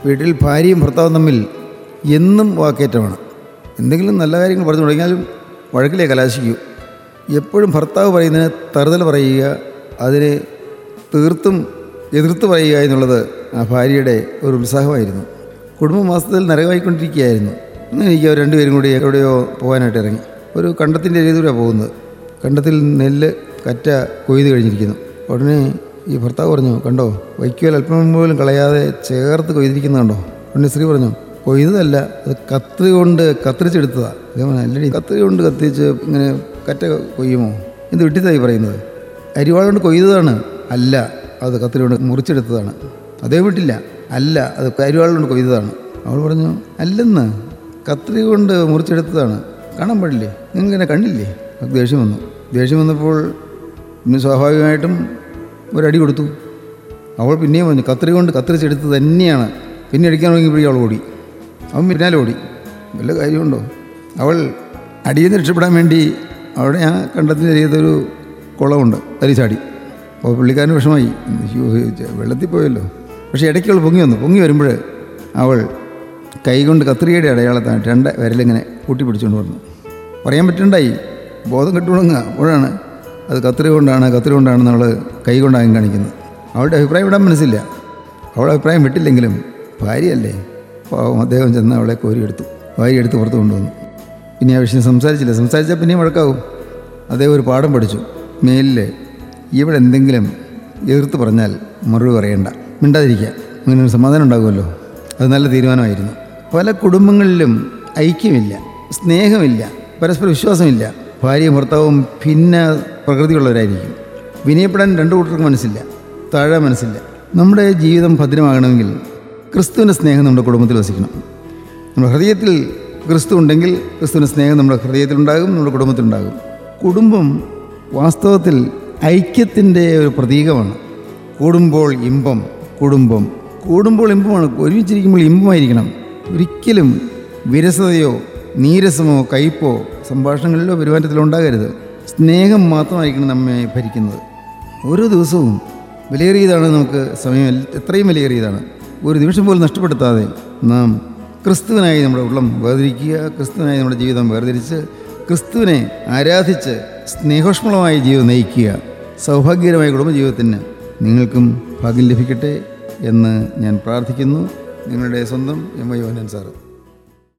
വീട്ടിൽ ഭാര്യയും ഭർത്താവും തമ്മിൽ എന്നും വാക്കേറ്റമാണ് എന്തെങ്കിലും നല്ല കാര്യങ്ങൾ പറഞ്ഞു തുടങ്ങിയാലും വഴക്കിലേ കലാശിക്കൂ എപ്പോഴും ഭർത്താവ് പറയുന്നതിന് തറുതല പറയുക അതിനെ തീർത്തും എതിർത്ത് പറയുക എന്നുള്ളത് ആ ഭാര്യയുടെ ഒരു ഉത്സാഹമായിരുന്നു കുടുംബമാസത്തിൽ നരകമായിക്കൊണ്ടിരിക്കുകയായിരുന്നു അങ്ങനെ എനിക്ക് അവർ രണ്ടുപേരും കൂടി എവിടെയോ പോകാനായിട്ട് ഇറങ്ങി ഒരു കണ്ടത്തിൻ്റെ രീതിയിലാണ് പോകുന്നത് കണ്ടത്തിൽ നെല്ല് കറ്റ കൊയ്ത് കഴിഞ്ഞിരിക്കുന്നു ഉടനെ ഈ ഭർത്താവ് പറഞ്ഞു കണ്ടോ വൈക്കോൽ അല്പം പോലും കളയാതെ ചേർത്ത് കൊയ്തിരിക്കുന്നത് കണ്ടോ ഉടനെ സ്ത്രീ പറഞ്ഞു കൊയ്തതല്ല അത് കത്രി കൊണ്ട് കത്തിരിച്ചെടുത്തതാണ് അതേപോലെ അല്ലടി കത്രി കൊണ്ട് കത്തിച്ച് ഇങ്ങനെ കറ്റ കൊയ്യുമോ എന്ത് വിട്ടിത്തായി പറയുന്നത് അരിവാൾ കൊണ്ട് കൊയ്തതാണ് അല്ല അത് കത്രി കൊണ്ട് മുറിച്ചെടുത്തതാണ് അതേ വിട്ടില്ല അല്ല അത് അരിവാൾ കൊണ്ട് കൊയ്തതാണ് അവൾ പറഞ്ഞു അല്ലെന്ന് കത്രി കൊണ്ട് മുറിച്ചെടുത്തതാണ് കാണാൻ പാടില്ലേ നിങ്ങൾ എന്നെ കണ്ടില്ലേ അവൾക്ക് ദേഷ്യം വന്നു ദേഷ്യം വന്നപ്പോൾ പിന്നെ സ്വാഭാവികമായിട്ടും ഒരടി കൊടുത്തു അവൾ പിന്നെയും പറഞ്ഞു കത്രി കൊണ്ട് കത്തിരിച്ചെടുത്ത് തന്നെയാണ് പിന്നെ അടിക്കാൻ തുടങ്ങിയപ്പോഴേക്കും അവൾ ഓടി അവൻ പിന്നാലെ ഓടി വല്ല കാര്യമുണ്ടോ അവൾ അടിയിൽ നിന്ന് രക്ഷപ്പെടാൻ വേണ്ടി അവിടെ ആ കണ്ടത്തിന് ചെയ്തൊരു കുളമുണ്ട് അതിൽ ചാടി അപ്പോൾ പുള്ളിക്കാരന് വിഷമായി അയ്യോ, വെള്ളത്തിൽ പോയല്ലോ പക്ഷേ ഇടയ്ക്ക് അവൾ പൊങ്ങി വന്നു പൊങ്ങി വരുമ്പോൾ അവൾ കൈകൊണ്ട് കത്രികയുടെ അടയാളത്താണ് രണ്ട് വിരലിങ്ങനെ കൂട്ടി പിടിച്ചുകൊണ്ട് വന്നു പറയാൻ പറ്റണ്ടായി ബോധം കെട്ടുകൊടുങ്ങുക അപ്പോഴാണ് അത് കത്രി കൊണ്ടാണ് കത്രി കൊണ്ടാണെന്നുള്ള കൈ കൊണ്ടാകും കാണിക്കുന്നത് അവളുടെ അഭിപ്രായം വിടാൻ മനസ്സില്ല അവളുടെ അഭിപ്രായം വിട്ടില്ലെങ്കിലും ഭാര്യയല്ലേ പാവം അദ്ദേഹം ചെന്ന് അവളെ കോരിയെടുത്തു ഭാര്യ എടുത്ത് പുറത്ത് കൊണ്ടുവന്നു പിന്നെ ആ വിഷയം സംസാരിച്ചില്ല സംസാരിച്ചാൽ പിന്നെയും വഴക്കാവും അദ്ദേഹം ഒരു പാഠം പഠിച്ചു മേലിൽ ഇവിടെ എന്തെങ്കിലും എതിർത്ത് പറഞ്ഞാൽ മറുപടി പറയണ്ട മിണ്ടാതിരിക്കുക അങ്ങനെ ഒരു സമാധാനം ഉണ്ടാകുമല്ലോ അത് നല്ല തീരുമാനമായിരുന്നു പല കുടുംബങ്ങളിലും ഐക്യമില്ല സ്നേഹമില്ല പരസ്പര വിശ്വാസമില്ല ഭാര്യയും ഭർത്താവും ഭിന്ന പ്രകൃതിയുള്ളവരായിരിക്കും വിനയപ്പെടാൻ രണ്ടു കൂട്ടർക്കും മനസ്സില്ല താഴെ മനസ്സില്ല നമ്മുടെ ജീവിതം ഭദ്രമാകണമെങ്കിൽ ക്രിസ്തുവിൻ്റെ സ്നേഹം നമ്മുടെ കുടുംബത്തിൽ വസിക്കണം നമ്മുടെ ഹൃദയത്തിൽ ക്രിസ്തു ഉണ്ടെങ്കിൽ ക്രിസ്തുവിൻ്റെ സ്നേഹം നമ്മുടെ ഹൃദയത്തിലുണ്ടാകും നമ്മുടെ കുടുംബത്തിലുണ്ടാകും കുടുംബം വാസ്തവത്തിൽ ഐക്യത്തിൻ്റെ ഒരു പ്രതീകമാണ് കൂടുമ്പോൾ ഇമ്പം കുടുംബം കൂടുമ്പോൾ ഇമ്പമാണ് ഒരുമിച്ചിരിക്കുമ്പോൾ ഇമ്പമായിരിക്കണം ഒരിക്കലും വിരസതയോ നീരസമോ കയ്പോ സംഭാഷണങ്ങളിലോ പെരുമാറ്റത്തിലോ ഉണ്ടാകരുത് സ്നേഹം മാത്രമായിരിക്കണം നമ്മെ ഭരിക്കുന്നത് ഓരോ ദിവസവും വിലയേറിയതാണ് നമുക്ക് സമയം എത്രയും വിലയേറിയതാണ് ഒരു നിമിഷം പോലും നഷ്ടപ്പെടുത്താതെ നാം ക്രിസ്തുവിനായി നമ്മുടെ ഉള്ളം വേർതിരിക്കുക ക്രിസ്തുവിനായി നമ്മുടെ ജീവിതം വേർതിരിച്ച് ക്രിസ്തുവിനെ ആരാധിച്ച് സ്നേഹോഷ്മളമായ ജീവിതം നയിക്കുക സൗഭാഗ്യകരമായ കുടുംബജീവിതത്തിന് നിങ്ങൾക്കും ഭാഗ്യം ലഭിക്കട്ടെ എന്ന് ഞാൻ പ്രാർത്ഥിക്കുന്നു നിങ്ങളുടെ സ്വന്തം എം വൈ യോഹനൻ സാറ്